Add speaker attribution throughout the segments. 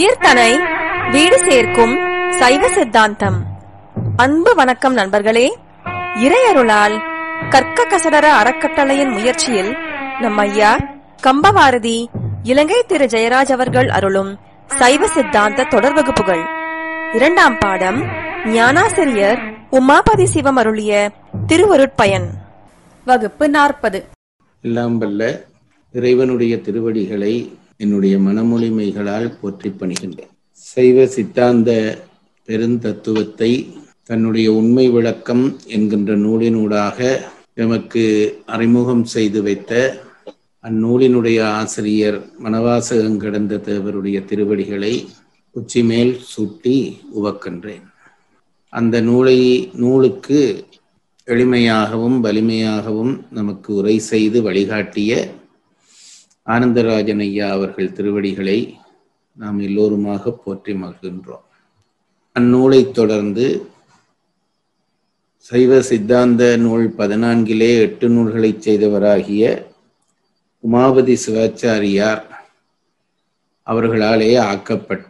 Speaker 1: உயிர்தனை வீடு சேர்க்கும் சைவ சித்தாந்தம் அன்பு வணக்கம் நண்பர்களே இறையருளால் கற்க கசடர அறக்கட்டளையின் முயற்சியில் நம் ஐயா கம்பவாரதி இலங்கை திரு ஜெயராஜ் அவர்கள் அருளும் சைவ சித்தாந்த தொடர் வகுப்புகள் இரண்டாம் பாடம் ஞானாசிரியர் உமாபதி சிவம் அருளிய திருவருட்பயன்
Speaker 2: வகுப்பு நாற்பது
Speaker 3: எல்லாம் வல்ல இறைவனுடைய திருவடிகளை என்னுடைய மனமொழிமைகளால் போற்றி பணிகின்றேன் சைவ சித்தாந்த பெருந்தத்துவத்தை தன்னுடைய உண்மை விளக்கம் என்கின்ற நூலினூடாக எமக்கு அறிமுகம் செய்து வைத்த அந்நூலினுடைய ஆசிரியர் மனவாசகம் கடந்த தேவருடைய திருவடிகளை உச்சிமேல் சூட்டி உவக்கின்றேன் அந்த நூலை நூலுக்கு எளிமையாகவும் வலிமையாகவும் நமக்கு உரை செய்து வழிகாட்டிய ஆனந்தராஜன் ஐயா அவர்கள் திருவடிகளை நாம் எல்லோருமாக போற்றி மகிழ்கின்றோம் அந்நூலைத் தொடர்ந்து சைவ சித்தாந்த நூல் பதினான்கிலே எட்டு நூல்களை செய்தவராகிய உமாபதி சிவாச்சாரியார் அவர்களாலே ஆக்கப்பட்ட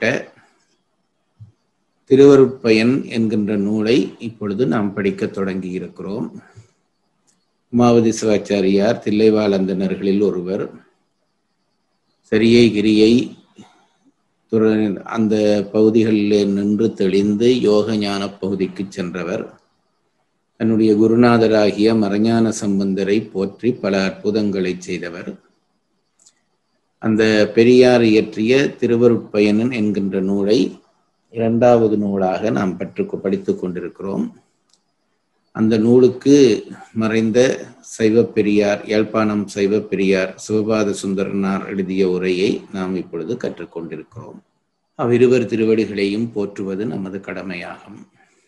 Speaker 3: திருவருட்பயன் என்கின்ற நூலை இப்பொழுது நாம் படிக்கத் தொடங்கி இருக்கிறோம் உமாவதி சிவாச்சாரியார் தில்லைவாழந்தனர்களில் ஒருவர் சரியை கிரியை துற- அந்த பகுதிகளிலே நின்று தெளிந்து யோக ஞான பகுதிக்கு சென்றவர் தன்னுடைய குருநாதராகிய மறைஞான சம்பந்தரை போற்றி பல அற்புதங்களை செய்தவர் அந்த பெரியார் இயற்றிய திருவருட்பயனன் என்கின்ற நூலை இரண்டாவது நூலாக நாம் பற்று படித்துக் கொண்டிருக்கிறோம் அந்த நூலுக்கு மறைந்த சைவ பெரியார் யாழ்ப்பாணம் சைவ பெரியார் சிவபாத சுந்தரனார் எழுதிய உரையை நாம் இப்பொழுது கற்றுக்கொண்டிருக்கிறோம் அவ்விருவர் திருவடிகளையும் போற்றுவது நமது கடமையாகும்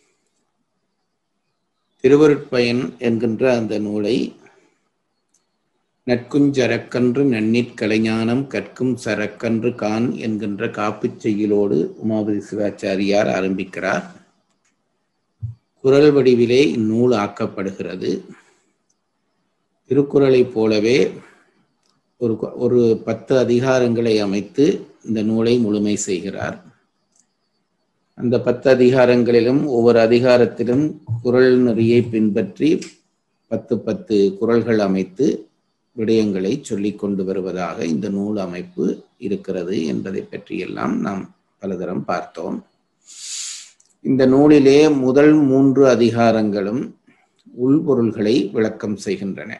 Speaker 3: திருவருட்பயன் என்கின்ற அந்த நூலை நற்குஞ்சரக்கன்று நன்னீட் கலைஞானம் கற்கும் சரக்கன்று கான் என்கின்ற காப்புச் செய்யுளோடு உமாபதி சிவாச்சாரியார் ஆரம்பிக்கிறார் குரல் வடிவிலே இந்நூல் ஆக்கப்படுகிறது திருக்குறளைப் போலவே ஒரு ஒரு பத்து அதிகாரங்களை அமைத்து இந்த நூலை முழுமை செய்கிறார் அந்த பத்து அதிகாரங்களிலும் ஒவ்வொரு அதிகாரத்திலும் குரல் நெறியை பின்பற்றி பத்து பத்து குரல்கள் அமைத்து விடயங்களை சொல்லிக் கொண்டு வருவதாக இந்த நூல் அமைப்பு இருக்கிறது என்பதை பற்றியெல்லாம் நாம் பலதரம் பார்த்தோம் இந்த நூலிலே முதல் மூன்று அதிகாரங்களும் உள்பொருள்களை விளக்கம் செய்கின்றன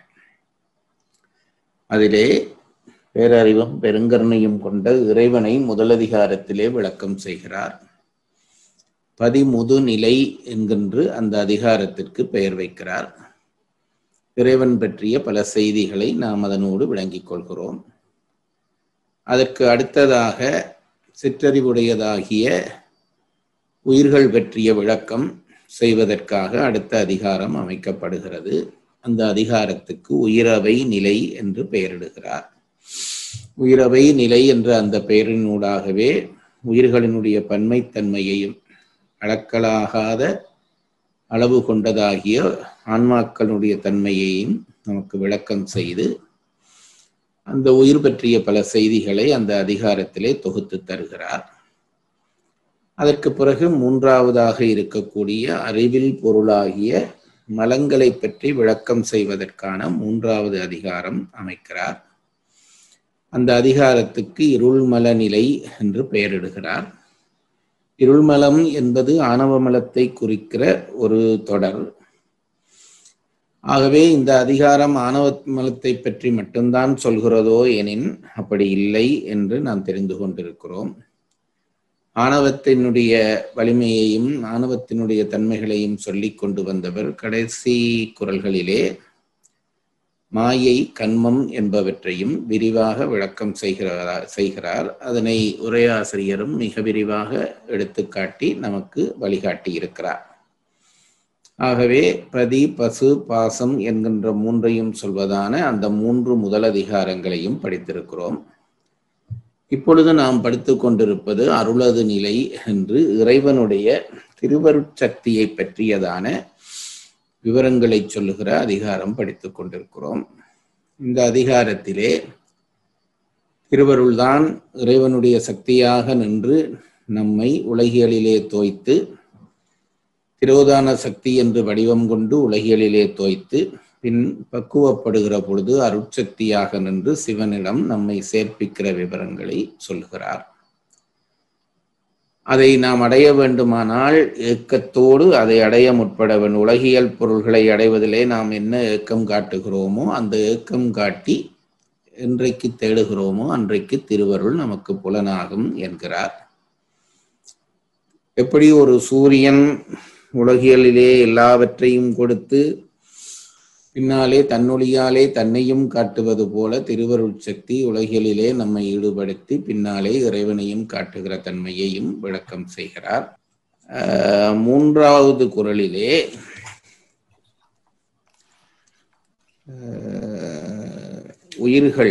Speaker 3: அதிலே பேரறிவும் பெருங்கருணையும் கொண்ட இறைவனை முதல் அதிகாரத்திலே விளக்கம் செய்கிறார் பதிமுது நிலை என்கின்ற அந்த அதிகாரத்திற்கு பெயர் வைக்கிறார் இறைவன் பற்றிய பல செய்திகளை நாம் அதனோடு விளங்கிக் கொள்கிறோம் அதற்கு அடுத்ததாக சிற்றறிவுடையதாகிய உயிர்கள் பற்றிய விளக்கம் செய்வதற்காக அடுத்த அதிகாரம் அமைக்கப்படுகிறது அந்த அதிகாரத்துக்கு உயிரவை நிலை என்று பெயரிடுகிறார் உயிரவை நிலை என்ற அந்த பெயரினூடாகவே உயிர்களினுடைய பன்மைத்தன்மையையும் அளக்கலாகாத அளவு கொண்டதாகிய ஆன்மாக்களுடைய தன்மையையும் நமக்கு விளக்கம் செய்து அந்த உயிர் பற்றிய பல செய்திகளை அந்த அதிகாரத்திலே தொகுத்து தருகிறார் அதற்கு பிறகு மூன்றாவதாக இருக்கக்கூடிய அறிவில் பொருளாகிய மலங்களை பற்றி விளக்கம் செய்வதற்கான மூன்றாவது அதிகாரம் அமைக்கிறார் அந்த அதிகாரத்துக்கு இருள்மல நிலை என்று பெயரிடுகிறார் இருள்மலம் என்பது ஆணவ மலத்தை குறிக்கிற ஒரு தொடர் ஆகவே இந்த அதிகாரம் ஆணவ மலத்தை பற்றி மட்டும்தான் சொல்கிறதோ எனின் அப்படி இல்லை என்று நாம் தெரிந்து கொண்டிருக்கிறோம் ஆணவத்தினுடைய வலிமையையும் ஆணவத்தினுடைய தன்மைகளையும் சொல்லிக் கொண்டு வந்தவர் கடைசி குரல்களிலே மாயை கண்மம் என்பவற்றையும் விரிவாக விளக்கம் செய்கிறார் செய்கிறார் அதனை உரையாசிரியரும் மிக விரிவாக எடுத்துக்காட்டி நமக்கு வழிகாட்டி இருக்கிறார் ஆகவே பதி பசு பாசம் என்கின்ற மூன்றையும் சொல்வதான அந்த மூன்று முதல் அதிகாரங்களையும் படித்திருக்கிறோம் இப்பொழுது நாம் படித்துக் கொண்டிருப்பது அருளது நிலை என்று இறைவனுடைய திருவருட்சக்தியை பற்றியதான விவரங்களை சொல்லுகிற அதிகாரம் படித்துக் கொண்டிருக்கிறோம் இந்த அதிகாரத்திலே திருவருள்தான் இறைவனுடைய சக்தியாக நின்று நம்மை உலகியலிலே தோய்த்து திரோதான சக்தி என்று வடிவம் கொண்டு உலகியலிலே தோய்த்து பின் பக்குவப்படுகிற பொழுது அருட்சக்தியாக நின்று சிவனிடம் நம்மை சேர்ப்பிக்கிற விவரங்களை சொல்கிறார் அதை நாம் அடைய வேண்டுமானால் ஏக்கத்தோடு அதை அடைய முற்பட வேண்டும் உலகியல் பொருள்களை அடைவதிலே நாம் என்ன ஏக்கம் காட்டுகிறோமோ அந்த ஏக்கம் காட்டி என்றைக்கு தேடுகிறோமோ அன்றைக்கு திருவருள் நமக்கு புலனாகும் என்கிறார் எப்படி ஒரு சூரியன் உலகியலிலே எல்லாவற்றையும் கொடுத்து பின்னாலே தன்னொழியாலே தன்னையும் காட்டுவது போல திருவருள் சக்தி உலகியலிலே நம்மை ஈடுபடுத்தி பின்னாலே இறைவனையும் காட்டுகிற தன்மையையும் விளக்கம் செய்கிறார் ஆஹ் மூன்றாவது குரலிலே ஆஹ் உயிர்கள்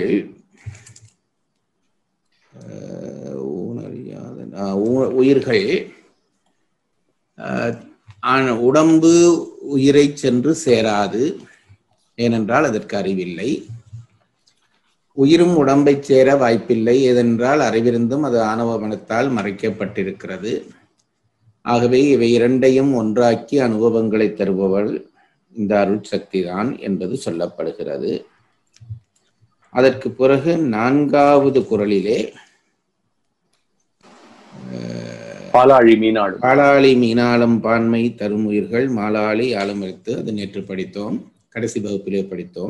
Speaker 3: ஆஹ் ஊனறியாத ஆஹ் ஊ- உயிர்கள் ஆஹ் ஆன- உடம்பு உயிரை சென்று சேராது ஏனென்றால் அதற்கு அறிவில்லை உயிரும் உடம்பை சேர வாய்ப்பில்லை ஏதென்றால் அறிவிருந்தும் அது ஆணவ மனத்தால் மறைக்கப்பட்டிருக்கிறது ஆகவே இவை இரண்டையும் ஒன்றாக்கி அனுபவங்களை தருபவள் இந்த அருட்சக்தி தான் என்பது சொல்லப்படுகிறது அதற்கு பிறகு நான்காவது குரலிலே
Speaker 4: பாலாழி மீனாடு
Speaker 3: பாலாளி மீனாளம் பான்மை தரும் உயிர்கள் மாலாளி ஆலமரித்து அது நேற்று படித்தோம் கடைசி வகுப்பிலே படித்தோம்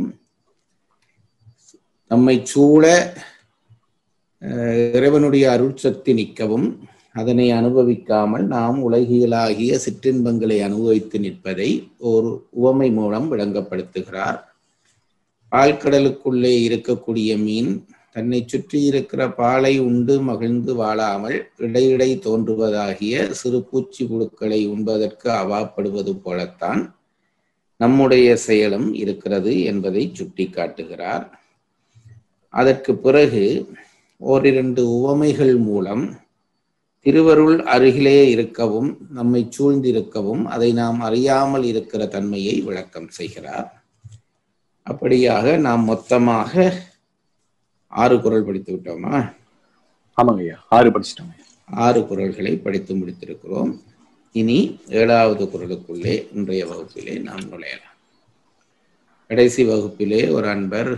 Speaker 3: நம்மை சூழ அஹ், இறைவனுடைய அருட்சக்தி நிற்கவும் அதனை அனுபவிக்காமல் நாம் உலகியலாகிய சிற்றின்பங்களை அனுபவித்து நிற்பதை ஒரு உவமை மூலம் விளங்கப்படுத்துகிறார் பால்கடலுக்குள்ளே இருக்கக்கூடிய மீன் தன்னை சுற்றி இருக்கிற பாலை உண்டு மகிழ்ந்து வாழாமல் இடையிடை தோன்றுவதாகிய சிறு பூச்சி புழுக்களை உண்பதற்கு அவாப்படுவது போலத்தான் நம்முடைய செயலும் இருக்கிறது என்பதை சுட்டிக்காட்டுகிறார் அதற்கு பிறகு ஓரிரண்டு உவமைகள் மூலம் திருவருள் அருகிலே இருக்கவும் நம்மை சூழ்ந்திருக்கவும் அதை நாம் அறியாமல் இருக்கிற தன்மையை விளக்கம் செய்கிறார் அப்படியாக நாம் மொத்தமாக ஆறு குரல் படித்து விட்டோமா
Speaker 4: ஆமாங்க ஐயா ஆறு படிச்சிட்டோங்க
Speaker 3: ஆறு குரல்களை படித்து முடித்திருக்கிறோம் இனி ஏழாவது குரலுக்குள்ளே இன்றைய வகுப்பிலே நாம் நுழையலாம் கடைசி வகுப்பிலே ஒரு அன்பர்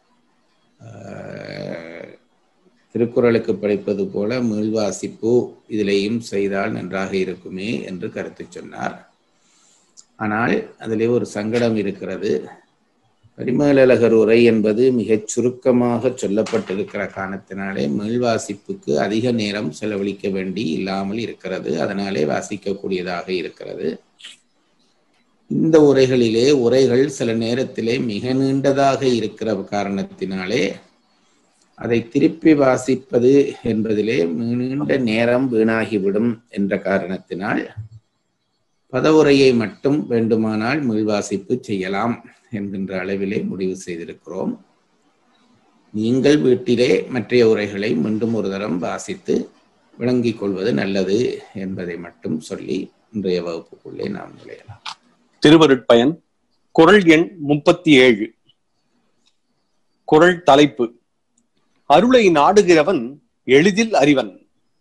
Speaker 3: ஆஹ், திருக்குறளுக்கு படிப்பது போல மீள்வாசிப்பு இதிலேயும் செய்தால் நன்றாக இருக்குமே என்று கருத்து சொன்னார் ஆனால் அதிலே ஒரு சங்கடம் இருக்கிறது பரிமேலழகர் உரை என்பது மிகச் சுருக்கமாக சொல்லப்பட்டிருக்கிற காரணத்தினாலே மீள்வாசிப்புக்கு அதிக நேரம் செலவழிக்க வேண்டி இல்லாமல் இருக்கிறது அதனாலே வாசிக்கக்கூடியதாக இருக்கிறது இந்த உரைகளிலே உரைகள் சில நேரத்திலே மிக நீண்டதாக இருக்கிற காரணத்தினாலே அதை திருப்பி வாசிப்பது என்பதிலே நீண்ட நேரம் வீணாகிவிடும் என்ற காரணத்தினால் பதவுரையை மட்டும் வேண்டுமானால் மீள்வாசிப்பு செய்யலாம் என்கின்ற அளவிலே முடிவு செய்திருக்கிறோம் நீங்கள் வீட்டிலே மற்றைய உரைகளை மீண்டும் ஒரு தரம் வாசித்து விளங்கிக் கொள்வது நல்லது என்பதை மட்டும் சொல்லி இன்றைய வகுப்புக்குள்ளே நாம் நுழையலாம்
Speaker 4: திருவருட்பயன் குரல் எண் முப்பத்தி ஏழு குரல் தலைப்பு அருளை நாடுகிறவன் எளிதில் அறிவன்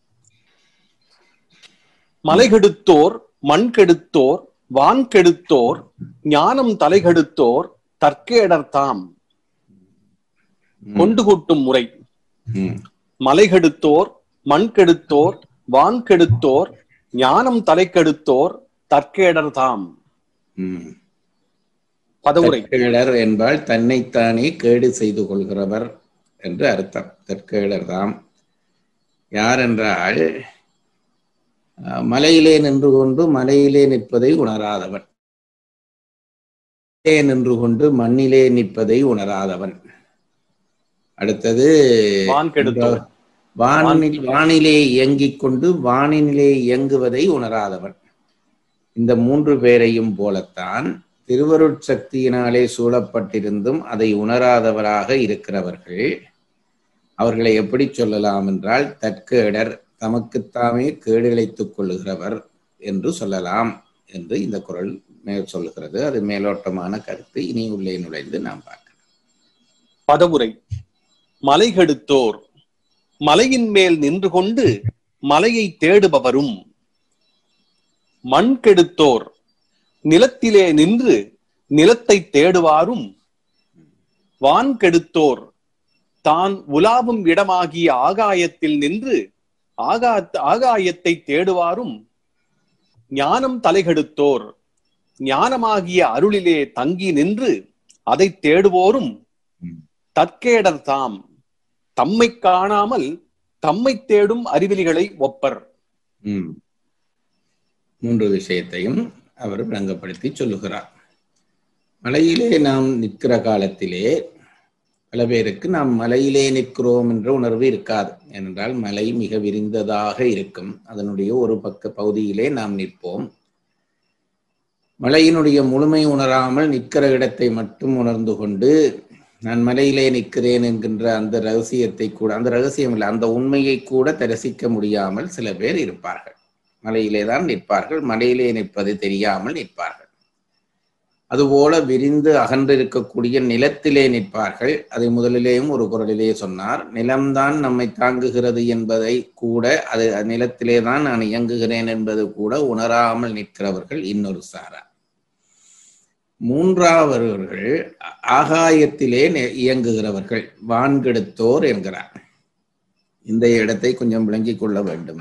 Speaker 4: மலைகெடுத்தோர் மண் கெடுத்தோர் வான் கெடுத்தோர் ஞானம் தலைகெடுத்தோர் தற்கேடர்தாம் கொண்டு கூட்டும் முறை
Speaker 3: ம்,
Speaker 4: மலைகெடுத்தோர் மண் கெடுத்தோர் வான் கெடுத்தோர் ஞானம் தலைக்கெடுத்தோர் தற்கேடர்தாம்
Speaker 3: ம்.
Speaker 4: பதவுரை
Speaker 3: தற்கேடர் என்பால் தன்னைத்தானே கேடு செய்து கொள்கிறவர் என்று அர்த்தம் தற்கேடர் தாம் யார் என்றால் அஹ், மலையிலே நின்று கொண்டு மலையிலே நிற்பதை உணராதவன் மண்ணிலே நின்று கொண்டு மண்ணிலே நிற்பதை உணராதவன் அடுத்தது
Speaker 4: வான் கெடுத்தோர்
Speaker 3: வானில் வானிலே இயங்கிக் கொண்டு வானினிலே இயங்குவதை உணராதவன் இந்த மூன்று பேரையும் போலத்தான் திருவருட்சக்தியினாலே சூழப்பட்டிருந்தும் அதை உணராதவராக இருக்கிறவர்கள் அவர்களை எப்படி சொல்லலாம் என்றால் தற்கேடர் தமக்குத்தாமே கேடிழைத்துக் கொள்ளுகிறவர் என்று சொல்லலாம் என்று இந்த குரல் மேல் சொல்லுகிறது அது மேலோட்டமான கருத்து இனி உள்ளே நுழைந்து நாம் பார்க்கலாம்
Speaker 4: பதவுரை மலைகெடுத்தோர் மலையின் மேல் நின்று கொண்டு மலையை தேடுபவரும் மண் கெடுத்தோர் நிலத்திலே நின்று நிலத்தை தேடுவாரும் வான் கெடுத்தோர் தான் உலாவும் இடமாகிய ஆகாயத்தில் நின்று ஆகா ஆகாயத்தை தேடுவாரும் ஞானம் தலைகெடுத்தோர் ஞானமாகிய அருளிலே தங்கி நின்று அதை தேடுவோரும்
Speaker 3: ம்.
Speaker 4: தற்கேடர் தாம் தம்மை காணாமல் தம்மை தேடும் அறிவிலிகளை ஒப்பர்
Speaker 3: ம். மூன்று விஷயத்தையும் அவர் விளங்கப்படுத்தி சொல்லுகிறார் மலையிலே நாம் நிற்கிற காலத்திலே பல பேருக்கு நாம் மலையிலே நிற்கிறோம் என்ற உணர்வு இருக்காது ஏனென்றால் மலை மிக விரிந்ததாக இருக்கும் அதனுடைய ஒரு பக்க பகுதியிலே நாம் நிற்போம் மலையினுடைய முழுமை உணராமல் நிற்கிற இடத்தை மட்டும் உணர்ந்து கொண்டு நான் மலையிலே நிற்கிறேன் என்கின்ற அந்த ரகசியத்தை கூட அந்த ரகசியம் இல்லை அந்த உண்மையை கூட தரிசிக்க முடியாமல் சில பேர் இருப்பார்கள் மலையிலே தான் நிற்பார்கள் மலையிலே நிற்பது தெரியாமல் நிற்பார்கள் அதுபோல விரிந்து அகன்றிருக்கக்கூடிய நிலத்திலே நிற்பார்கள் அதை முதலிலேயும் ஒரு குரலிலே சொன்னார் நிலம்தான் நம்மை தாங்குகிறது என்பதை கூட அது நிலத்திலே தான் நான் இயங்குகிறேன் என்பது கூட உணராமல் நிற்கிறவர்கள் இன்னொரு சாரா மூன்றாவவர்கள் ஆகாயத்திலே நெ- இயங்குகிறவர்கள் வான்கெடுத்தோர் என்கிறார் இந்த இடத்தை கொஞ்சம் விளங்கிக் கொள்ள வேண்டும்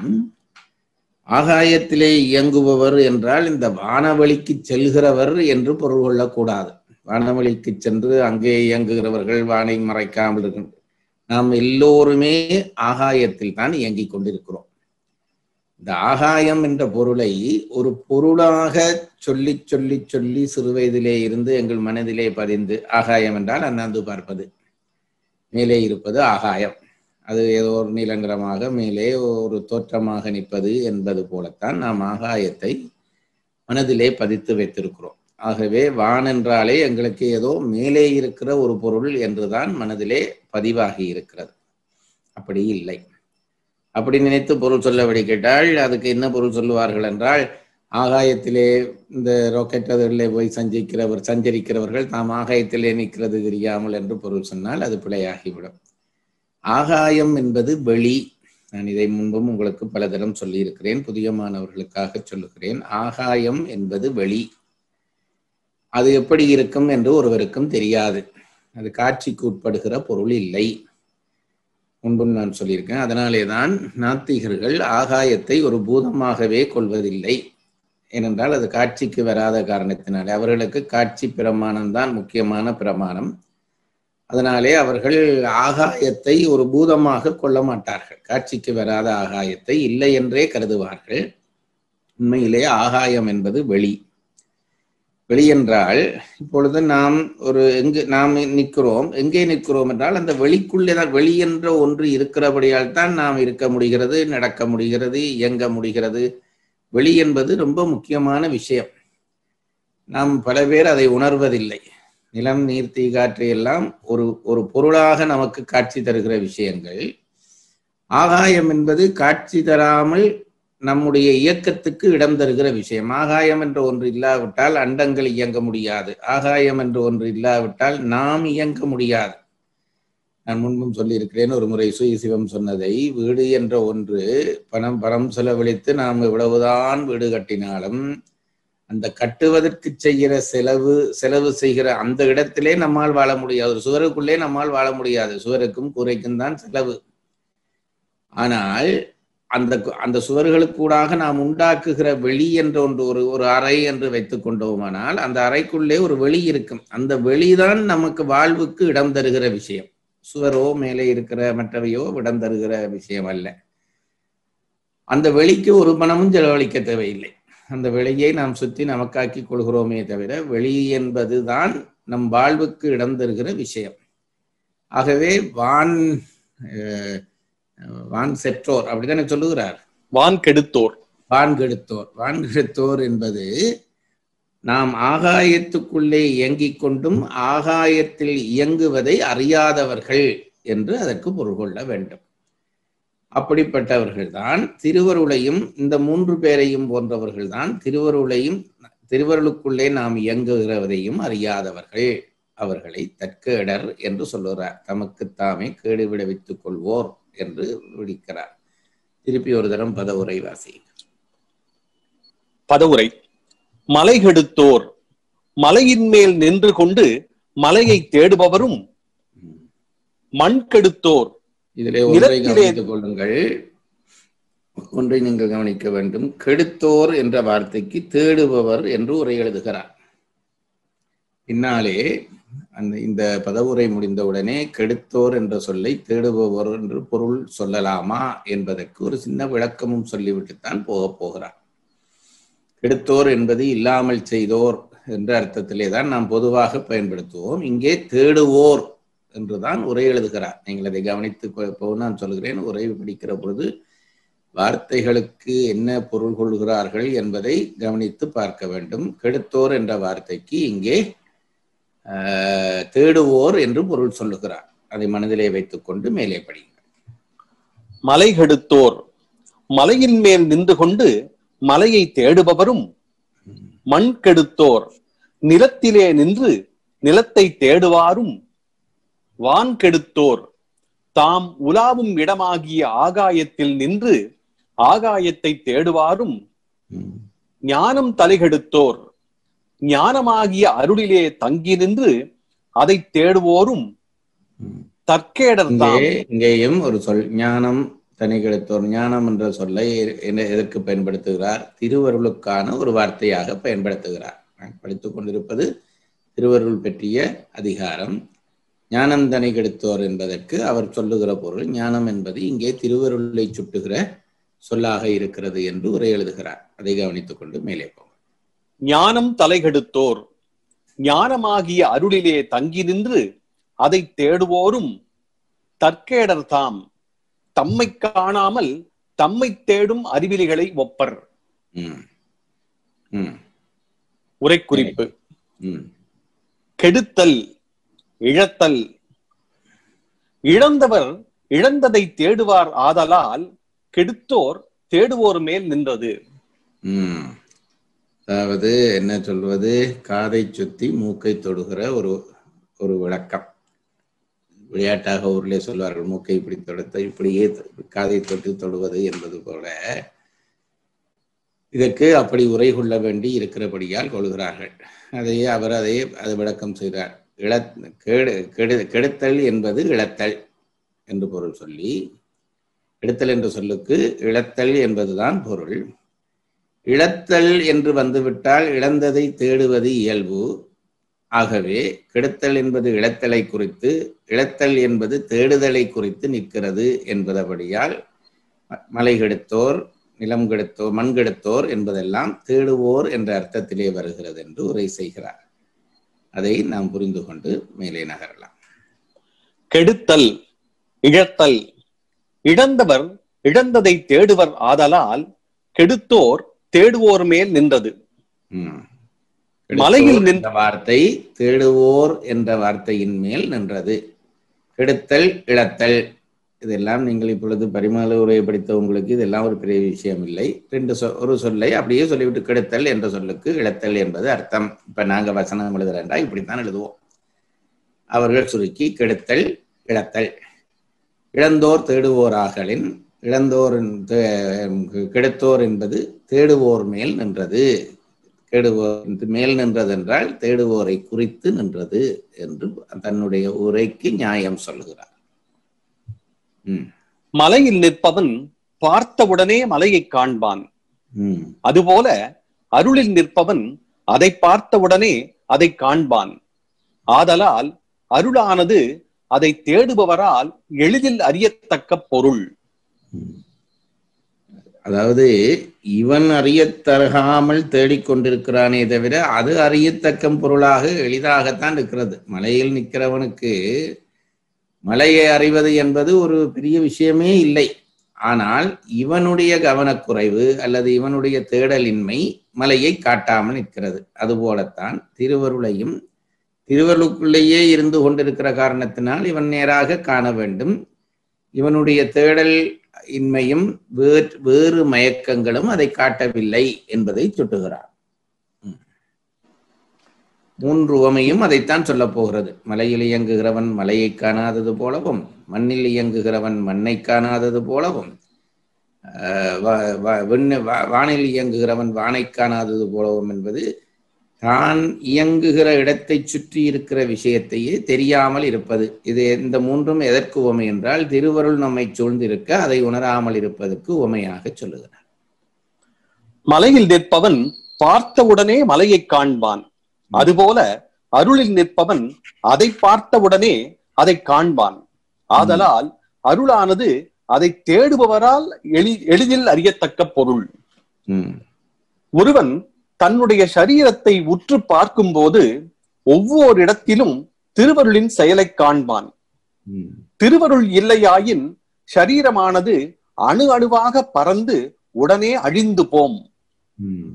Speaker 3: ஆகாயத்திலே இயங்குபவர் என்றால் இந்த வானவழிக்கு செல்கிறவர் என்று பொருள் கொள்ளக்கூடாது வானவழிக்கு சென்று அங்கே இயங்குகிறவர்கள் வானை மறைக்காமல் இருக்கின்ற நாம் எல்லோருமே ஆகாயத்தில் தான் இயங்கிக் கொண்டிருக்கிறோம் இந்த ஆகாயம் என்ற பொருளை ஒரு பொருளாக சொல்லி சொல்லி சொல்லி சிறு வயதிலே இருந்து எங்கள் மனதிலே பதிந்து ஆகாயம் என்றால் அண்ணாந்து பார்ப்பது மேலே இருப்பது ஆகாயம் அது ஏதோ ஒரு நீலங்கரமாக மேலே ஒரு தோற்றமாக நிற்பது என்பது போலத்தான் நாம் ஆகாயத்தை மனதிலே பதித்து வைத்திருக்கிறோம் ஆகவே வான் என்றாலே எங்களுக்கு ஏதோ மேலே இருக்கிற ஒரு பொருள் என்றுதான் மனதிலே பதிவாகி இருக்கிறது அப்படி இல்லை அப்படி நினைத்து பொருள் சொல்லபடி கேட்டால் அதுக்கு என்ன பொருள் சொல்லுவார்கள் என்றால் ஆகாயத்திலே இந்த ராக்கெட் அதிலே போய் சஞ்சிக்கிறவர் சஞ்சரிக்கிறவர்கள் தாம் ஆகாயத்திலே நிற்கிறது தெரியாமல் என்று பொருள் சொன்னால் அது பிழையாகிவிடும் ஆகாயம் என்பது வெளி நான் இதை முன்பும் உங்களுக்கு பல தரம் சொல்லியிருக்கிறேன் புதிய மாணவர்களுக்காக சொல்லுகிறேன் ஆகாயம் என்பது வெளி அது எப்படி இருக்கும் என்று ஒருவருக்கும் தெரியாது அது காட்சிக்கு உட்படுகிற பொருள் இல்லை முன்பும் நான் சொல்லியிருக்கேன் அதனாலே தான் நாத்திகர்கள் ஆகாயத்தை ஒரு பூதமாகவே கொள்வதில்லை ஏனென்றால் அது காட்சிக்கு வராத காரணத்தினாலே அவர்களுக்கு காட்சி பிரமாணம் தான் முக்கியமான பிரமாணம் அதனாலே அவர்கள் ஆகாயத்தை ஒரு பூதமாக கொள்ள மாட்டார்கள் காட்சிக்கு வராத ஆகாயத்தை இல்லை என்றே கருதுவார்கள் உண்மையிலே ஆகாயம் என்பது வெளி வெளி என்றால் இப்பொழுது நாம் ஒரு எங்கு நாம் நிற்கிறோம் எங்கே நிற்கிறோம் என்றால் அந்த வெளிக்குள்ளே தான் வெளி என்ற ஒன்று இருக்கிறபடியால் தான் நாம் இருக்க முடிகிறது நடக்க முடிகிறது இயங்க முடிகிறது வெளி என்பது ரொம்ப முக்கியமான விஷயம் நாம் பல பேர் அதை உணர்வதில்லை நிலம் நீர் தீ காற்று எல்லாம் ஒரு ஒரு பொருளாக நமக்கு காட்சி தருகிற விஷயங்கள் ஆகாயம் என்பது காட்சி தராமல் நம்முடைய இயக்கத்துக்கு இடம் தருகிற விஷயம் ஆகாயம் என்ற ஒன்று இல்லாவிட்டால் அண்டங்கள் இயங்க முடியாது ஆகாயம் என்ற ஒன்று இல்லாவிட்டால் நாம் இயங்க முடியாது நான் முன்பும் சொல்லியிருக்கிறேன் ஒரு முறை சுய சிவம் சொன்னதை வீடு என்ற ஒன்று பணம் பணம் செலவழித்து நாம் எவ்வளவுதான் வீடு கட்டினாலும் அந்த கட்டுவதற்கு செய்கிற செலவு செலவு செய்கிற அந்த இடத்திலே நம்மால் வாழ முடியாது ஒரு சுவருக்குள்ளே நம்மால் வாழ முடியாது சுவருக்கும் கூரைக்கும் தான் செலவு ஆனால் அந்த அந்த சுவர்களுக்கூடாக நாம் உண்டாக்குகிற வெளி என்ற ஒன்று ஒரு ஒரு அறை என்று வைத்துக் கொண்டோமானால் அந்த அறைக்குள்ளே ஒரு வெளி இருக்கும் அந்த வெளிதான் நமக்கு வாழ்வுக்கு இடம் தருகிற விஷயம் சுவரோ மேலே இருக்கிற மற்றவையோ இடம் தருகிற விஷயம் அல்ல அந்த வெளிக்கு ஒரு பணமும் செலவழிக்க தேவையில்லை அந்த வெளியை நாம் சுற்றி நமக்காக்கி கொள்கிறோமே தவிர வெளி என்பதுதான் நம் வாழ்வுக்கு இடம் தருகிற விஷயம் ஆகவே வான் வான் செற்றோர் அப்படித்தானே சொல்லுகிறார்
Speaker 4: வான் கெடுத்தோர்
Speaker 3: வான் கெடுத்தோர் வான் கெடுத்தோர் என்பது நாம் ஆகாயத்துக்குள்ளே இயங்கிக் கொண்டும் ஆகாயத்தில் இயங்குவதை அறியாதவர்கள் என்று அதற்கு பொருள் கொள்ள வேண்டும் அப்படிப்பட்டவர்கள் தான் திருவருளையும் இந்த மூன்று பேரையும் போன்றவர்கள் தான் திருவருளையும் திருவருளுக்குள்ளே நாம் இயங்குகிறவதையும் அறியாதவர்கள் அவர்களை தற்கேடர் என்று சொல்லுகிறார் தமக்கு தாமே கேடு விளைவித்துக் கொள்வோர் என்று விடிக்கிறார் திருப்பி ஒரு தரம் பதவுரை வாசி
Speaker 4: பதவுரை மலை கெடுத்தோர் மலையின் மேல் நின்று கொண்டு மலையை தேடுபவரும் மண் கெடுத்தோர்
Speaker 3: இதிலே ஒன்றை
Speaker 4: நிலத்திலே-
Speaker 3: கவனித்துக் கொள்ளுங்கள் ஒன்றை நீங்கள் கவனிக்க வேண்டும் கெடுத்தோர் என்ற வார்த்தைக்கு தேடுபவர் என்று உரை எழுதுகிறார் பின்னாலே அந்த இந்த பதவுரை முடிந்தவுடனே கெடுத்தோர் என்ற சொல்லை தேடுபவர் என்று பொருள் சொல்லலாமா என்பதற்கு ஒரு சின்ன விளக்கமும் சொல்லிவிட்டுத்தான் போகப் போகிறார் கெடுத்தோர் என்பது இல்லாமல் செய்தோர் என்ற அர்த்தத்திலே தான் நாம் பொதுவாக பயன்படுத்துவோம் இங்கே தேடுவோர் என்றுதான் உரை எழுதுகிறார் நீங்கள் அதை கவனித்து கொ- இப்போ நான் சொல்கிறேன் உரை படிக்கிற பொழுது வார்த்தைகளுக்கு என்ன பொருள் கொள்கிறார்கள் என்பதை கவனித்து பார்க்க வேண்டும் கெடுத்தோர் என்ற வார்த்தைக்கு இங்கே ஆஹ், தேடுவோர் என்று பொருள் சொல்லுகிறார் அதை மனதிலே வைத்துக்கொண்டு மேலே படியுங்கள்
Speaker 4: மலை கெடுத்தோர் மலையின் மேல் நின்று கொண்டு மலையை தேடுபவரும் மண் கெடுத்தோர் நிலத்திலே நின்று நிலத்தை தேடுவாரும் வான் கெடுத்தோர் தாம் உலாவும் இடமாகிய ஆகாயத்தில் நின்று ஆகாயத்தை தேடுவாரும்
Speaker 3: ம்.
Speaker 4: ஞானம் தலைகெடுத்தோர் ஞானமாகிய அருளிலே தங்கி நின்று அதை தேடுவோரும்
Speaker 3: ம்.
Speaker 4: தற்கேடர்
Speaker 3: இங்கே
Speaker 4: தாம்
Speaker 3: இங்கேயும் ஒரு சொல் ஞானம் தனி கெடுத்தோர் ஞானம் என்ற சொல்லை என்ன- எதற்கு பயன்படுத்துகிறார் திருவருளுக்கான ஒரு வார்த்தையாக பயன்படுத்துகிறார் நான் படித்துக் கொண்டிருப்பது திருவருள் பற்றிய அதிகாரம் ஞானம் தனி கெடுத்தோர் என்பதற்கு அவர் சொல்லுகிற பொருள் ஞானம் என்பது இங்கே திருவருளை சுட்டுகிற சொல்லாக இருக்கிறது என்று உரை எழுதுகிறார் அதை கவனித்துக் கொண்டு மேலே போகும்
Speaker 4: ஞானம் தலைகெடுத்தோர் ஞானமாகிய அருளிலே தங்கி நின்று அதை தேடுவோரும் தற்கேடர் தாம் தம்மை காணாமல் தம்மை தேடும் அறிவிலிகளை ஒப்பர்
Speaker 3: ம் ம்
Speaker 4: உரைக்குறிப்பு
Speaker 3: ம்
Speaker 4: கெடுத்தல் இழத்தல் இழந்தவர் இழந்ததை தேடுவார் ஆதலால் கெடுத்தோர் தேடுவோர் மேல் நின்றது
Speaker 3: ம். அதாவது என்ன சொல்வது காதை சுத்தி மூக்கை தொடுகிற ஒரு ஒரு விளக்கம் விளையாட்டாக ஊரிலே சொல்வார்கள் மூக்கை இப்படி தொடுத்த இப்படியே காதை தொட்டு தொடுவது என்பது போல இதற்கு அப்படி உரை கொள்ள வேண்டி இருக்கிறபடியால் கொள்கிறார்கள் அதையே அவர் அதை அது விளக்கம் செய்கிறார் இழ கேடு கெடு கெடுத்தல் என்பது இழத்தல் என்று பொருள் சொல்லி எடுத்தல் என்ற சொல்லுக்கு இழத்தல் என்பதுதான் பொருள் இழத்தல் என்று வந்துவிட்டால் இழந்ததை தேடுவது இயல்பு ஆகவே கெடுத்தல் என்பது இழத்தலை குறித்து இழத்தல் என்பது தேடுதலை குறித்து நிற்கிறது என்பதபடியால் ம- மலை கெடுத்தோர் நிலம் கெடுத்தோர் மண் கெடுத்தோர் என்பதெல்லாம் தேடுவோர் என்ற அர்த்தத்திலே வருகிறது என்று உரை செய்கிறார் அதை நாம் புரிந்து கொண்டு மேலே நகரலாம்
Speaker 4: கெடுத்தல் இழத்தல் இழந்தவர் இழந்ததை தேடுவர் ஆதலால் கெடுத்தோர் தேடுவோர் மேல் நின்றது
Speaker 3: ம்.
Speaker 4: மலையில்
Speaker 3: கெடுத்தோர்
Speaker 4: நின்-
Speaker 3: என்ற வார்த்தை தேடுவோர் என்ற வார்த்தையின் மேல் நின்றது கெடுத்தல் இழத்தல் இதெல்லாம் நீங்கள் இப்பொழுது பரிமால உரையை படித்த உங்களுக்கு இதெல்லாம் ஒரு பெரிய விஷயம் இல்லை ரெண்டு சொ ஒரு சொல்லை அப்படியே சொல்லிவிட்டு கெடுத்தல் என்ற சொல்லுக்கு இழத்தல் என்பது அர்த்தம் இப்ப நாங்க வசனம் எழுதுறேன்டா இப்படித்தான் எழுதுவோம் அவர்கள் சுருக்கி கெடுத்தல் இழத்தல் இழந்தோர் தேடுவோராகலின் இழந்தோர் என்- தே- கெடுத்தோர் என்பது தேடுவோர் மேல் நின்றது தேடுவோர் மேல் நின்றது என்றால் தேடுவோரை குறித்து நின்றது என்று தன்னுடைய உரைக்கு நியாயம் சொல்லுகிறார் ம்,
Speaker 4: மலையில் நிற்பவன் பார்த்தவுடனே மலையை காண்பான்
Speaker 3: ம்,
Speaker 4: அதுபோல அருளில் நிற்பவன் அதை பார்த்தவுடனே அதை காண்பான் ஆதலால் அருளானது அதை தேடுபவரால் எளிதில் அறியத்தக்க பொருள்
Speaker 3: ம். அதாவது இவன் அறியத் தருகாமல் தேடிக்கொண்டிருக்கிறானே தவிர அது அறியத்தக்க பொருளாக எளிதாகத்தான் இருக்கிறது மலையில் நிற்கிறவனுக்கு மலையை அறிவது என்பது ஒரு பெரிய விஷயமே இல்லை ஆனால் இவனுடைய கவனக்குறைவு அல்லது இவனுடைய தேடலின்மை மலையை காட்டாமல் நிற்கிறது அதுபோலத்தான் திருவருளையும் திருவருளுக்குள்ளேயே இருந்து கொண்டிருக்கிற காரணத்தினால் இவன் நேராக காண வேண்டும் இவனுடைய தேடல் இன்மையும் வேற்- வேறு மயக்கங்களும் அதை காட்டவில்லை என்பதை சுட்டுகிறார் மூன்று உவமையும் அதைத்தான் சொல்லப் போகிறது மலையில் இயங்குகிறவன் மலையை காணாதது போலவும் மண்ணில் இயங்குகிறவன் மண்ணை காணாதது போலவும் ஆஹ் வா- வா- விண்ண- வா- வானில் இயங்குகிறவன் வானை காணாதது போலவும் என்பது தான் இயங்குகிற இடத்தை சுற்றி இருக்கிற விஷயத்தையே தெரியாமல் இருப்பது இது இந்த மூன்றும் எதற்கு உவமை என்றால் திருவருள் நம்மை சூழ்ந்திருக்க அதை உணராமல் இருப்பதற்கு உவமையாக சொல்லுகிறார்
Speaker 4: மலையில் நிற்பவன் பார்த்தவுடனே மலையை காண்பான் அதுபோல அருளில் நிற்பவன் அதை பார்த்தவுடனே அதை காண்பான் ஆதலால் அருளானது அதை தேடுபவரால் எளி எளிதில் அறியத்தக்க பொருள்
Speaker 3: ம்
Speaker 4: ஒருவன் தன்னுடைய சரீரத்தை உற்று பார்க்கும்போது ஒவ்வொரு இடத்திலும் திருவருளின் செயலைக் காண்பான்
Speaker 3: ம்
Speaker 4: திருவருள் இல்லையாயின் சரீரமானது அணு அணுவாக பறந்து உடனே அழிந்து போம்
Speaker 3: ம்.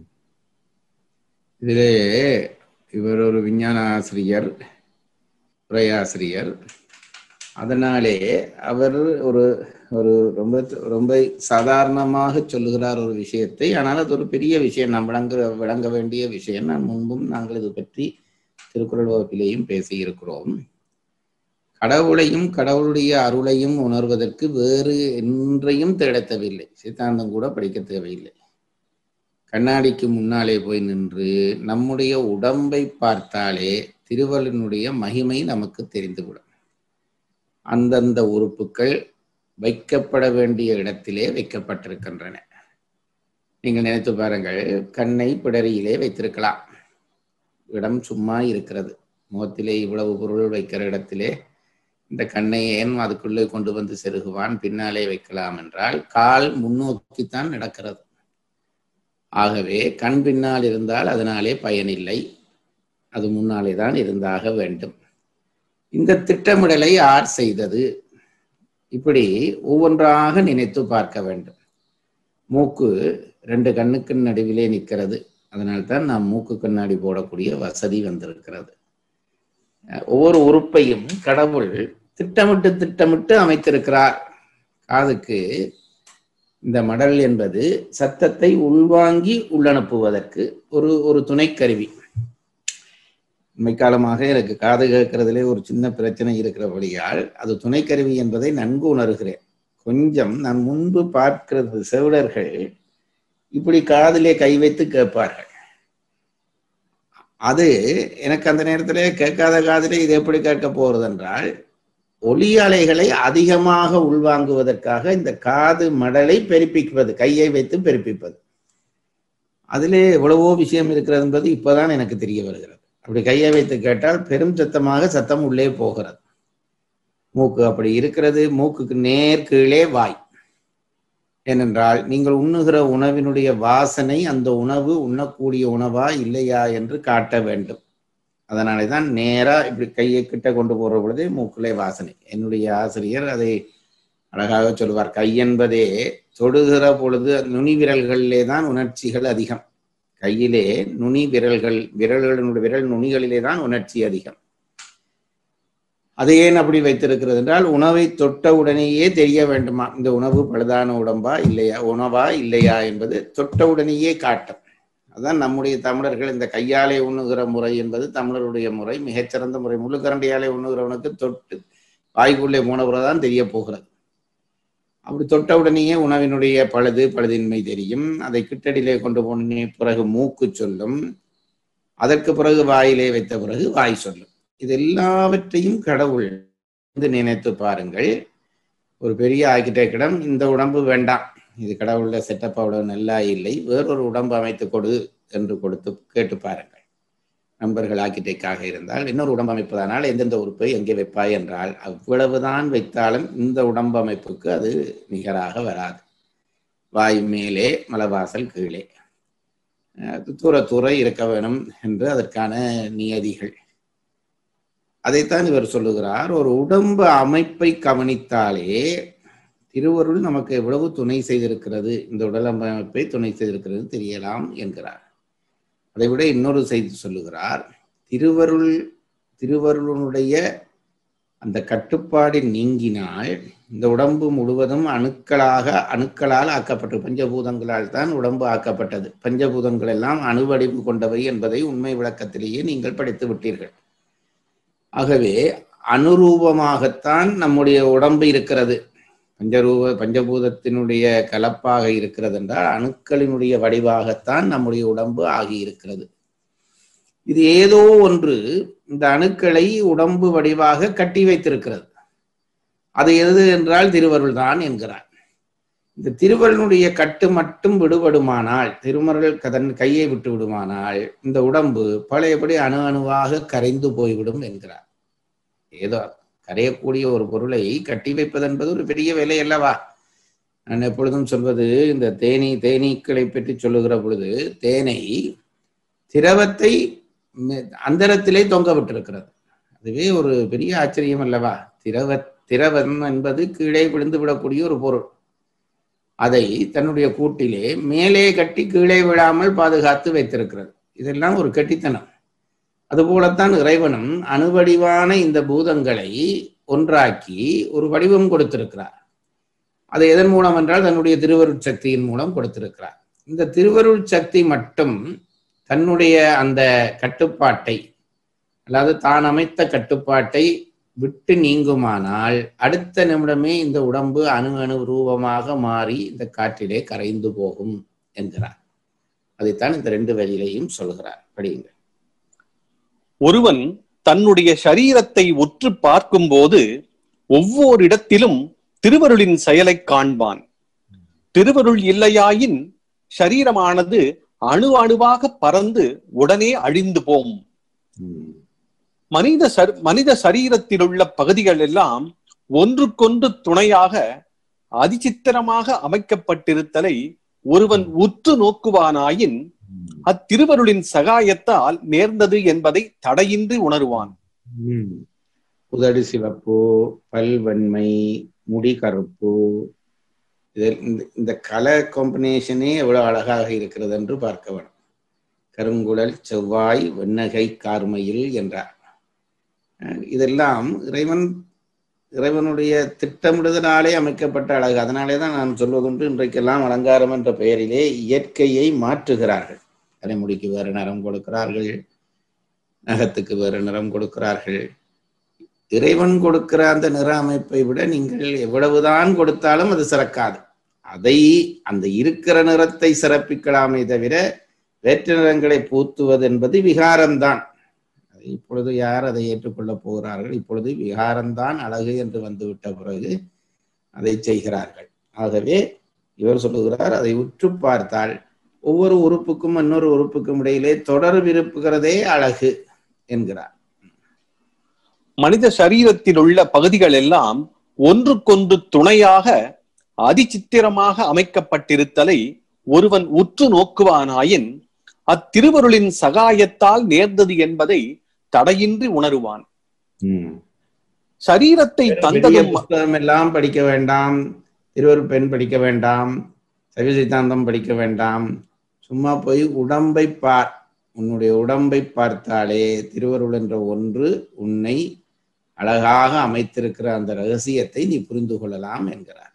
Speaker 3: இதிலே இவர் ஒரு விஞ்ஞான ஆசிரியர் உரையாசிரியர் அதனாலே அவர் ஒரு ஒரு ரொம்ப ரொம்ப சாதாரணமாக சொல்லுகிறார் ஒரு விஷயத்தை ஆனால் அது ஒரு பெரிய விஷயம் நாம் விளங்க விளங்க வேண்டிய விஷயம் நான் முன்பும் நாங்கள் இது பற்றி திருக்குறள் வகுப்பிலேயும் பேசியிருக்கிறோம் கடவுளையும் கடவுளுடைய அருளையும் உணர்வதற்கு வேறு என்றையும் தேடத் தேவையில்லை சித்தாந்தம் கூட படிக்க தேவையில்லை கண்ணாடிக்கு முன்னாலே போய் நின்று நம்முடைய உடம்பை பார்த்தாலே திருவள்ளுனுடைய மகிமை நமக்கு தெரிந்துவிடும் அந்தந்த உறுப்புகள் வைக்கப்பட வேண்டிய இடத்திலே வைக்கப்பட்டிருக்கின்றன நீங்கள் நினைத்து பாருங்கள் கண்ணை பிடரியிலே வைத்திருக்கலாம் இடம் சும்மா இருக்கிறது முகத்திலே இவ்வளவு பொருள் வைக்கிற இடத்திலே இந்த கண்ணை ஏன் அதுக்குள்ளே கொண்டு வந்து செருகுவான் பின்னாலே வைக்கலாம் என்றால் கால் முன்னோக்கித்தான் நடக்கிறது ஆகவே கண் பின்னால் இருந்தால் அதனாலே பயனில்லை அது முன்னாலே தான் இருந்தாக வேண்டும் இந்த திட்டமிடலை யார் செய்தது இப்படி ஒவ்வொன்றாக நினைத்து பார்க்க வேண்டும் மூக்கு ரெண்டு கண்ணுக்கு நடுவிலே நிற்கிறது அதனால்தான் நாம் மூக்கு கண்ணாடி போடக்கூடிய வசதி வந்திருக்கிறது அஹ் ஒவ்வொரு உறுப்பையும் கடவுள் திட்டமிட்டு திட்டமிட்டு அமைத்திருக்கிறார் காதுக்கு இந்த மடல் என்பது சத்தத்தை உள்வாங்கி உள்ளனுப்புவதற்கு ஒரு ஒரு துணைக்கருவி காலமாக எனக்கு காது கேட்கறதுலே ஒரு சின்ன பிரச்சனை இருக்கிறபடியால் அது துணைக்கருவி என்பதை நன்கு உணர்கிறேன் கொஞ்சம் நான் முன்பு பார்க்கிறது செவிடர்கள் இப்படி காதிலே கை வைத்து கேட்பார்கள் அது எனக்கு அந்த நேரத்திலே கேட்காத காதிலே இது எப்படி கேட்க போறது என்றால் ஒலி அலைகளை அதிகமாக உள்வாங்குவதற்காக இந்த காது மடலை பெருப்பிப்பது கையை வைத்து பெருப்பிப்பது அதிலே எவ்வளவோ விஷயம் இருக்கிறது என்பது இப்பதான் எனக்கு தெரிய வருகிறது அப்படி கையை வைத்து கேட்டால் பெரும் சத்தமாக சத்தம் உள்ளே போகிறது மூக்கு அப்படி இருக்கிறது மூக்குக்கு நேர் கீழே வாய் ஏனென்றால் நீங்கள் உண்ணுகிற உணவினுடைய வாசனை அந்த உணவு உண்ணக்கூடிய உணவா இல்லையா என்று காட்ட வேண்டும் அதனாலே தான் நேரா இப்படி கையை கிட்ட கொண்டு போற பொழுதே மூக்கிலே வாசனை என்னுடைய ஆசிரியர் அதை அழகாக சொல்வார் கை என்பதே தொடுகிற பொழுது நுனி விரல்களிலே தான் உணர்ச்சிகள் அதிகம் கையிலே நுனி விரல்கள் விரல்களினுடைய விரல் நுனிகளிலே தான் உணர்ச்சி அதிகம் அது ஏன் அப்படி வைத்திருக்கிறது என்றால் உணவை தொட்ட உடனேயே தெரிய வேண்டுமா இந்த உணவு பழுதான உடம்பா இல்லையா உணவா இல்லையா என்பது தொட்ட உடனேயே காட்டும் அதான் நம்முடைய தமிழர்கள் இந்த கையாலே உண்ணுகிற முறை என்பது தமிழருடைய முறை மிகச்சிறந்த முறை முள்ளுக்கரண்டியாலே உண்ணுகிறவனுக்கு தொட்டு வாய்க்குள்ளே போனவரதான் தெரிய போகிறது அப்படி தொட்ட உடனேயே உணவினுடைய பழுது பழுதின்மை தெரியும் அதை கிட்டடியிலே கொண்டு போனே பிறகு மூக்கு சொல்லும் அதற்கு பிறகு வாயிலே வைத்த பிறகு வாய் சொல்லும் இது எல்லாவற்றையும் கடவுள் வந்து நினைத்து பாருங்கள் ஒரு பெரிய ஆர்கிடெக்டிடம் இந்த உடம்பு வேண்டாம் இது கடவுள செட்டப் அவ்வளவு நல்லா இல்லை வேறொரு உடம்பு அமைத்து கொடு என்று கொடுத்து கேட்டு பாருங்கள் நண்பர்கள் ஆர்கிடெக்டாக இருந்தால் இன்னொரு உடம்பு அமைப்பதானால் எந்தெந்த உறுப்பை எங்கே வைப்பாய் என்றால் அவ்வளவுதான் வைத்தாலும் இந்த உடம்பு அமைப்புக்கு அது நிகராக வராது வாய் மேலே மலவாசல் கீழே அது தூர தூர இருக்க வேணும் என்று அதற்கான நியதிகள் அதைத்தான் இவர் சொல்லுகிறார் ஒரு உடம்பு அமைப்பை கவனித்தாலே திருவருள் நமக்கு எவ்வளவு துணை செய்திருக்கிறது இந்த உடல் அமைப்பை துணை செய்திருக்கிறது தெரியலாம் என்கிறார் அதை விட இன்னொரு செய்தி சொல்லுகிறார் திருவருள் திருவருளுடைய அந்த கட்டுப்பாடு நீங்கினால் இந்த உடம்பு முழுவதும் அணுக்களாக அணுக்களால் ஆக்கப்பட்டு பஞ்சபூதங்களால் தான் உடம்பு ஆக்கப்பட்டது பஞ்சபூதங்கள் எல்லாம் அணுவடிவு கொண்டவை என்பதை உண்மை விளக்கத்திலேயே நீங்கள் படித்து விட்டீர்கள் ஆகவே அனுரூபமாகத்தான் நம்முடைய உடம்பு இருக்கிறது பஞ்சரூப பஞ்சபூதத்தினுடைய கலப்பாக இருக்கிறது என்றால் அணுக்களினுடைய வடிவாகத்தான் நம்முடைய உடம்பு ஆகி இருக்கிறது இது ஏதோ ஒன்று இந்த அணுக்களை உடம்பு வடிவாக கட்டி வைத்திருக்கிறது அது எது என்றால் திருவருள் தான் என்கிறார் இந்த திருவருளுடைய கட்டு மட்டும் விடுபடுமானால் திருமருள் கதன் கையை விட்டு விடுமானால் இந்த உடம்பு பழையபடி அணு அணுவாக கரைந்து போய்விடும் என்கிறார் ஏதோ கரையக்கூடிய ஒரு பொருளை கட்டி வைப்பது என்பது ஒரு பெரிய வேலை அல்லவா நான் எப்பொழுதும் சொல்வது இந்த தேனீ தேனீக்களை பற்றி சொல்லுகிற பொழுது தேனை திரவத்தை மி- அந்தரத்திலே தொங்க விட்டிருக்கிறது அதுவே ஒரு பெரிய ஆச்சரியம் அல்லவா திரவ திரவம் என்பது கீழே விழுந்து விடக்கூடிய ஒரு பொருள் அதை தன்னுடைய கூட்டிலே மேலே கட்டி கீழே விழாமல் பாதுகாத்து வைத்திருக்கிறது இதெல்லாம் ஒரு கெட்டித்தனம் அதுபோலத்தான் இறைவனும் அணுவடிவான இந்த பூதங்களை ஒன்றாக்கி ஒரு வடிவம் கொடுத்திருக்கிறார் அது எதன் மூலம் என்றால் தன்னுடைய திருவருட் சக்தியின் மூலம் கொடுத்திருக்கிறார் இந்த திருவருள் சக்தி மட்டும் தன்னுடைய அந்த கட்டுப்பாட்டை அதாவது தான் அமைத்த கட்டுப்பாட்டை விட்டு நீங்குமானால் அடுத்த நிமிடமே இந்த உடம்பு அணு அணு ரூபமாக மாறி இந்த காற்றிலே கரைந்து போகும் என்கிறார் அதைத்தான் இந்த ரெண்டு வரியிலையும் சொல்கிறார் படியுங்கள்
Speaker 4: ஒருவன் தன்னுடைய சரீரத்தை உற்று பார்க்கும்போது ஒவ்வொரு இடத்திலும் திருவருளின் செயலை காண்பான் திருவருள் இல்லையாயின் சரீரமானது அணு அணுவாக பறந்து உடனே அழிந்து போம்
Speaker 3: ம்.
Speaker 4: மனித சர் மனித சரீரத்தில் உள்ள பகுதிகள் எல்லாம் ஒன்றுக்கொன்று துணையாக அதிசித்திரமாக அமைக்கப்பட்டிருத்தலை ஒருவன் உற்று நோக்குவானாயின் அத்திருவருளின் சகாயத்தால் நேர்ந்தது என்பதை தடையின்றி உணருவான்
Speaker 3: ம். உதடு சிவப்பு பல் வெண்மை முடி கருப்பு இதில் இந்த இந்த கலர் காம்பினேஷனே எவ்வளவு அழகாக இருக்கிறது என்று பார்க்க வேண்டும் கருங்குழல் செவ்வாய் வெண்ணகை கார்மையில் என்றார் அஹ் இதெல்லாம் இறைவன் இறைவனுடைய திட்டமிடுதலாலே அமைக்கப்பட்ட அழகு அதனாலே தான் நான் சொல்வதுண்டு இன்றைக்கெல்லாம் அலங்காரம் என்ற பெயரிலே இயற்கையை மாற்றுகிறார்கள் தலைமுடிக்கு வேறு நிறம் கொடுக்கிறார்கள் நகத்துக்கு வேறு நிறம் கொடுக்கிறார்கள் இறைவன் கொடுக்கிற அந்த நிற அமைப்பை விட நீங்கள் எவ்வளவுதான் கொடுத்தாலும் அது சிறக்காது அதை அந்த இருக்கிற நிறத்தை சிறப்பிக்கலாமே தவிர வேற்று நிறங்களை பூத்துவது என்பது விகாரம்தான் அதை இப்பொழுது யார் அதை ஏற்றுக்கொள்ளப் போகிறார்கள் இப்பொழுது விகாரம்தான் அழகு என்று வந்துவிட்ட பிறகு அதை செய்கிறார்கள் ஆகவே இவர் சொல்லுகிறார் அதை உற்று பார்த்தால் ஒவ்வொரு உறுப்புக்கும் இன்னொரு உறுப்புக்கும் இடையிலே தொடர்பு இருப்புகிறதே அழகு என்கிறார்
Speaker 4: மனித சரீரத்தில் உள்ள பகுதிகள் எல்லாம் ஒன்றுக்கொன்று துணையாக அதிசித்திரமாக அமைக்கப்பட்டிருத்தலை ஒருவன் உற்று நோக்குவானாயின் அத்திருவருளின் சகாயத்தால் நேர்ந்தது என்பதை தடையின்றி உணருவான் சரீரத்தை
Speaker 3: பெரிய
Speaker 4: தந்ததும்
Speaker 3: புத்தகம் எல்லாம் படிக்க வேண்டாம் திருவருள் பெண் படிக்க வேண்டாம் சைவ சித்தாந்தம் படிக்க வேண்டாம் சும்மா போய் உடம்பை பார் உன்னுடைய உடம்பை பார்த்தாலே திருவருள் என்ற ஒன்று உன்னை அழகாக அமைத்திருக்கிற அந்த ரகசியத்தை நீ புரிந்து கொள்ளலாம் என்கிறார்